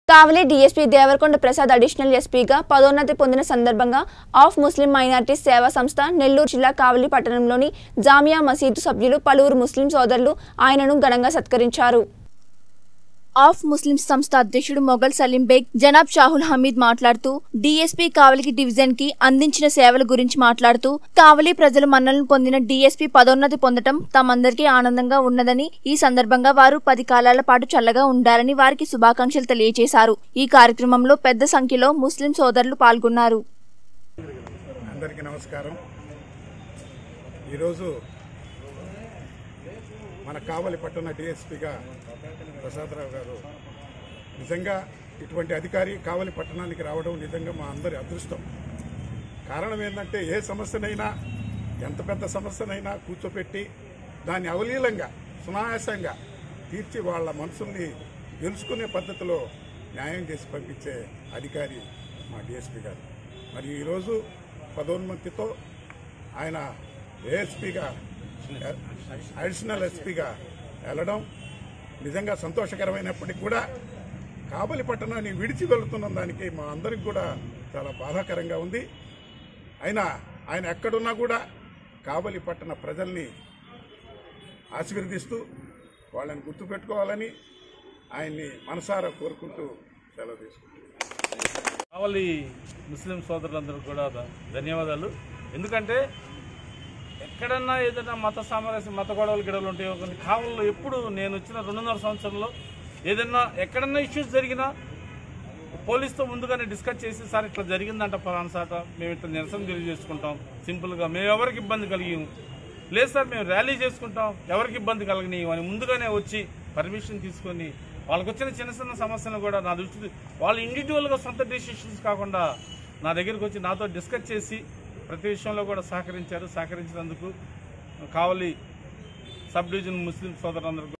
కావలి DSP Devarakonda Prasad additional ఎస్పీగా పదోన్నతి పొందిన సందర్భంగా ఆఫ్ ముస్లిం మైనార్టీస్ సేవా సంస్థ నెల్లూరు జిల్లా కావలి పట్టణంలోని జామియా మసీదు సభ్యులు పలువురు ముస్లిం సోదరులు ఆయనను ఘనంగా సత్కరించారు ఆఫ్ ముస్లిం సంస్థ అధ్యక్షుడు మొఘల్ సలీం బేగ్ జనాబ్ షాహుల్ హమీద్ మాట్లాడుతూ డీఎస్పీ కావలికి డివిజన్ కి అందించిన సేవల గురించి మాట్లాడుతూ కావలి ప్రజల మన్నలను పొందిన డీఎస్పీ పదోన్నతి పొందటం తమందరికీ ఆనందంగా ఉన్నదని ఈ సందర్భంగా వారు పది కాలాల పాటు చల్లగా ఉండాలని వారికి శుభాకాంక్షలు తెలియజేశారు ఈ కార్యక్రమంలో పెద్ద సంఖ్యలో ముస్లిం సోదరులు పాల్గొన్నారు అందరికీ నమస్కారం ఈరోజు మన కావలి పట్టణ డిఎస్పిగా ప్రసాదరావు గారు నిజంగా ఇటువంటి అధికారి కావలి పట్టణానికి రావడం నిజంగా మా అందరి అదృష్టం కారణం ఏంటంటే ఏ సమస్యనైనా ఎంత పెద్ద సమస్యనైనా కూర్చోపెట్టి దాన్ని అవలీలంగా సునాయాసంగా తీర్చి వాళ్ళ మనసుల్ని గెలుచుకునే పద్ధతిలో న్యాయం చేసి పంపించే అధికారి మా డిఎస్పీ గారు మరి ఈరోజు పదోన్నతితో ఆయన ఏఎస్పీగా అడిషనల్ ఎస్పీగా వెళ్ళడం నిజంగా సంతోషకరమైనప్పటికీ కూడా కాబలి పట్టణాన్ని విడిచి వెళుతున్న దానికి మా అందరికి కూడా చాలా బాధాకరంగా ఉంది అయినా ఆయన ఎక్కడున్నా కూడా కాబలి పట్టణ ప్రజల్ని ఆశీర్వదిస్తూ వాళ్ళని గుర్తుపెట్టుకోవాలని ఆయన్ని మనసారా కోరుకుంటూ సెలవు తీసుకుంటున్నాను కావలి ముస్లిం సోదరులందరూ కూడా ధ- ధన్యవాదాలు ఎందుకంటే ఎక్కడన్నా ఏదైనా మత సామరస్యం మత గొడవలు గిడవలు ఉంటాయో కొన్ని కావల్లో ఎప్పుడు నేను వచ్చిన రెండున్నర సంవత్సరంలో ఏదైనా ఎక్కడన్నా ఇష్యూస్ జరిగినా పోలీస్తో ముందుగానే డిస్కస్ చేసి సార్ ఇట్లా జరిగిందంట పలానా సాట మేము ఇట్లా నిరసన తెలియజేసుకుంటాం సింపుల్గా మేము ఎవరికి ఇబ్బంది కలిగి లేదు సార్ మేము ర్యాలీ చేసుకుంటాం ఎవరికి ఇబ్బంది కలగని అని ముందుగానే వచ్చి పర్మిషన్ తీసుకొని వాళ్ళకి వచ్చిన చిన్న చిన్న సమస్యలు కూడా నా దృష్టి వాళ్ళు ఇండివిజువల్గా సొంత డెసిషన్స్ కాకుండా నా దగ్గరికి వచ్చి నాతో డిస్కస్ చేసి ప్రతి విషయంలో కూడా సహకరించారు సహకరించినందుకు కావలి సబ్ డివిజన్ ముస్లిం సోదరులందరూ